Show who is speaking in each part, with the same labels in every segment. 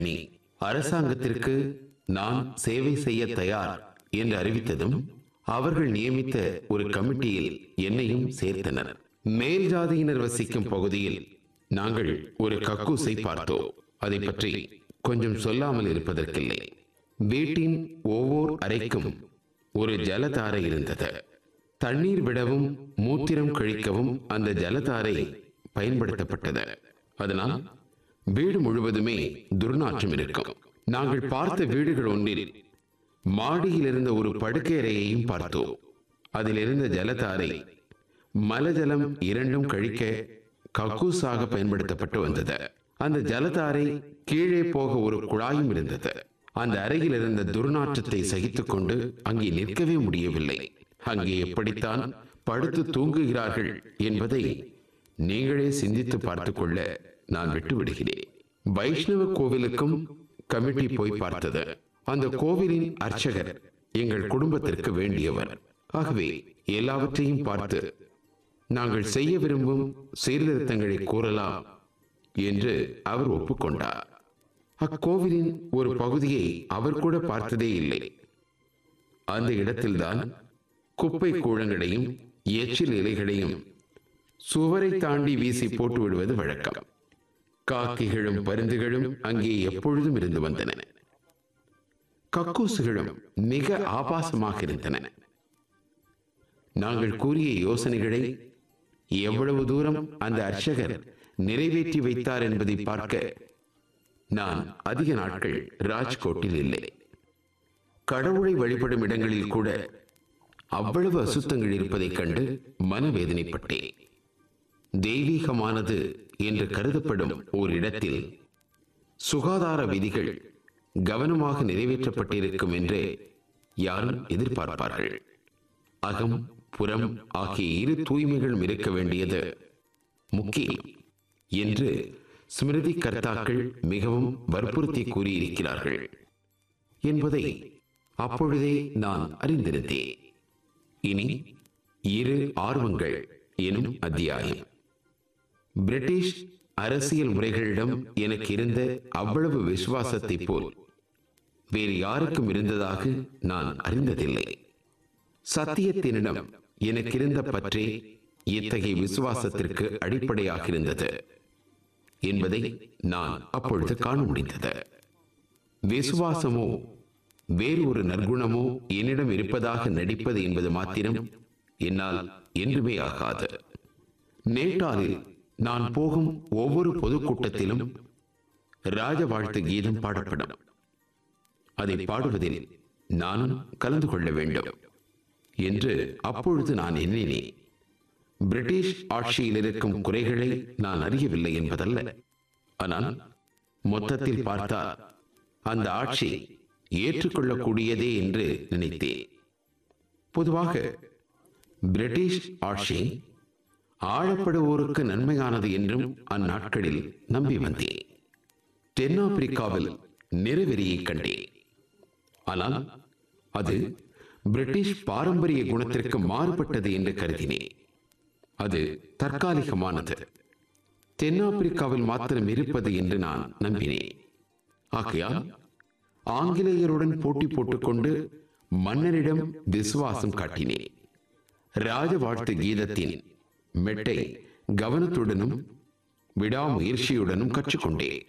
Speaker 1: நீ அரசாங்கத்திற்கு நான் சேவை செய்ய தயார் என்று அறிவித்ததும் அவர்கள் நியமித்த ஒரு கமிட்டியில் என்னையும் சேர்த்தனர் மேல் ஜாதியினர் வசிக்கும் பகுதியில் நாங்கள் ஒரு கக்கூசை பார்த்தோம் அதை பற்றி கொஞ்சம் சொல்லாமல் இருப்பதற்கில்லை வீட்டின் ஒவ்வொரு அறைக்கும் ஒரு ஜலதாரை இருந்தது தண்ணீர் விடவும் மூத்திரம் கழிக்கவும் அந்த ஜலதாரை பயன்படுத்தப்பட்டது அதனால் வீடு முழுவதுமே துர்நாற்றம் இருக்கும் நாங்கள் பார்த்த வீடுகள் ஒன்றில் மாடியில் இருந்த ஒரு படுக்கை அறையையும் பார்த்தோம் அதில் இருந்த ஜலதாரை மலஜலம் இரண்டும் கழிக்க கக்கூசாக பயன்படுத்தப்பட்டு வந்தது அந்த ஜலதாரை கீழே போக ஒரு குழாயும் இருந்தது அந்த அறையில் இருந்த துர்நாற்றத்தை சகித்துக் கொண்டு அங்கே நிற்கவே முடியவில்லை அங்கே எப்படித்தான் படுத்து தூங்குகிறார்கள் என்பதை நீங்களே சிந்தித்து பார்த்துக் கொள்ள நான் விட்டு விடுகிறேன் வைஷ்ணவ கோவிலுக்கும் கமிட்டி போய் பார்த்தது அந்த கோவிலின் அர்ச்சகர் எங்கள் குடும்பத்திற்கு வேண்டியவர் ஆகவே எல்லாவற்றையும் பார்த்து நாங்கள் செய்ய விரும்பும் சீர்திருத்தங்களை கூறலாம் என்று அவர் ஒப்புக்கொண்டார் அக்கோவிலின் ஒரு பகுதியை அவர் கூட பார்த்ததே இல்லை அந்த இடத்தில்தான் குப்பை கூழங்களையும் எச்சில் இலைகளையும் சுவரை தாண்டி வீசி போட்டு விடுவது வழக்கம் காக்கிகளும் பருந்துகளும் அங்கே எப்பொழுதும் இருந்து வந்தன கக்கூசுகளும் மிக ஆபாசமாக இருந்தன நாங்கள் கூறிய யோசனைகளை எவ்வளவு தூரம் அந்த அர்ச்சகர் நிறைவேற்றி வைத்தார் என்பதை பார்க்க நான் அதிக நாட்கள் ராஜ்கோட்டில் இல்லை கடவுளை வழிபடும் இடங்களில் கூட அவ்வளவு அசுத்தங்கள் இருப்பதைக் கண்டு மனவேதனைப்பட்டேன் தெய்வீகமானது என்று கருதப்படும் ஓர் இடத்தில் சுகாதார விதிகள் கவனமாக நிறைவேற்றப்பட்டிருக்கும் என்று யாரும் எதிர்பார்ப்பார்கள் அகம் புறம் ஆகிய இரு தூய்மைகளும் இருக்க வேண்டியது முக்கியம் என்று ஸ்மிருதி கர்த்தாக்கள் மிகவும் வற்புறுத்தி கூறியிருக்கிறார்கள் என்பதை அப்பொழுதே நான் அறிந்திருந்தேன் இனி இரு ஆர்வங்கள் எனும் அத்தியாயம் பிரிட்டிஷ் அரசியல் முறைகளிடம் எனக்கு இருந்த அவ்வளவு விசுவாசத்தை போல் வேறு யாருக்கும் இருந்ததாக நான் அறிந்ததில்லை சத்தியத்தினிடம் எனக்கு இருந்த பற்றே இத்தகைய விசுவாசத்திற்கு அடிப்படையாக இருந்தது என்பதை நான் அப்பொழுது காண முடிந்தது விசுவாசமோ வேறு ஒரு நற்குணமோ என்னிடம் இருப்பதாக நடிப்பது என்பது மாத்திரம் என்னால் என்றுமே ஆகாது நேட்டாலில் நான் போகும் ஒவ்வொரு பொதுக்கூட்டத்திலும் ராஜ வாழ்த்து கீதம் பாடப்படும் அதை பாடுவதில் நானும் கலந்து கொள்ள வேண்டும் என்று அப்பொழுது நான் எண்ணினேன் பிரிட்டிஷ் ஆட்சியில் இருக்கும் குறைகளை நான் அறியவில்லை என்பதல்ல ஆனால் மொத்தத்தில் பார்த்தால் அந்த ஆட்சி ஏற்றுக்கொள்ளக்கூடியதே என்று நினைத்தேன் பொதுவாக பிரிட்டிஷ் ஆட்சி ஆழப்படுவோருக்கு நன்மையானது என்றும் அந்நாட்களில் நம்பி வந்தேன் தென்னாப்பிரிக்காவில் நிறவெறியை கண்டேன் ஆனால் அது பிரிட்டிஷ் பாரம்பரிய குணத்திற்கு மாறுபட்டது என்று கருதினேன் அது தற்காலிகமானது தென்னாப்பிரிக்காவில் மாத்திரம் இருப்பது என்று நான் நம்பினேன் ஆகையால் ஆங்கிலேயருடன் போட்டி போட்டுக்கொண்டு மன்னரிடம் விசுவாசம் காட்டினேன் ராஜ வாழ்த்து கீதத்தின் மெட்டை கவனத்துடனும் விடாமுயற்சியுடனும் கற்றுக்கொண்டேன்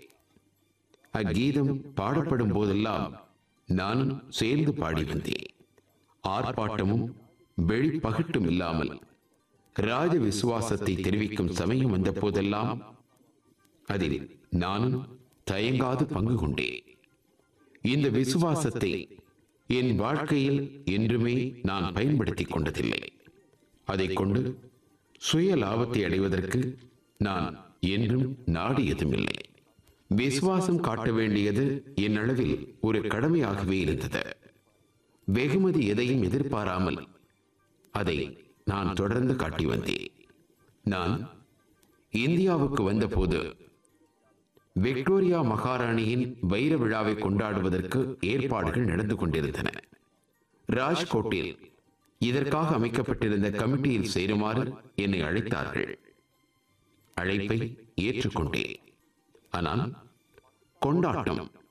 Speaker 1: அக்கீதம் பாடப்படும் போதெல்லாம் நானும் சேர்ந்து பாடி வந்தேன் ஆர்ப்பாட்டமும் வெளிப்பகட்டும் இல்லாமல் ராஜ விசுவாசத்தை தெரிவிக்கும் சமயம் வந்த போதெல்லாம் அதில் நானும் தயங்காது பங்கு கொண்டேன் இந்த விசுவாசத்தை என் வாழ்க்கையில் என்றுமே நான் பயன்படுத்திக் கொண்டதில்லை அதைக் கொண்டு சுய லாபத்தை அடைவதற்கு நான் என்றும் நாடியதும் இல்லை விசுவாசம் காட்ட வேண்டியது என் அளவில் ஒரு கடமையாகவே இருந்தது வெகுமதி எதையும் எதிர்பாராமல் அதை நான் தொடர்ந்து காட்டி வந்தேன் நான் இந்தியாவுக்கு வந்தபோது விக்டோரியா மகாராணியின் வைர விழாவை கொண்டாடுவதற்கு ஏற்பாடுகள் நடந்து கொண்டிருந்தன ராஜ்கோட்டில் இதற்காக அமைக்கப்பட்டிருந்த கமிட்டியில் சேருமாறு என்னை அழைத்தார்கள் அழைப்பை ஏற்றுக்கொண்டேன் ஆனால் கொண்டாட்டம்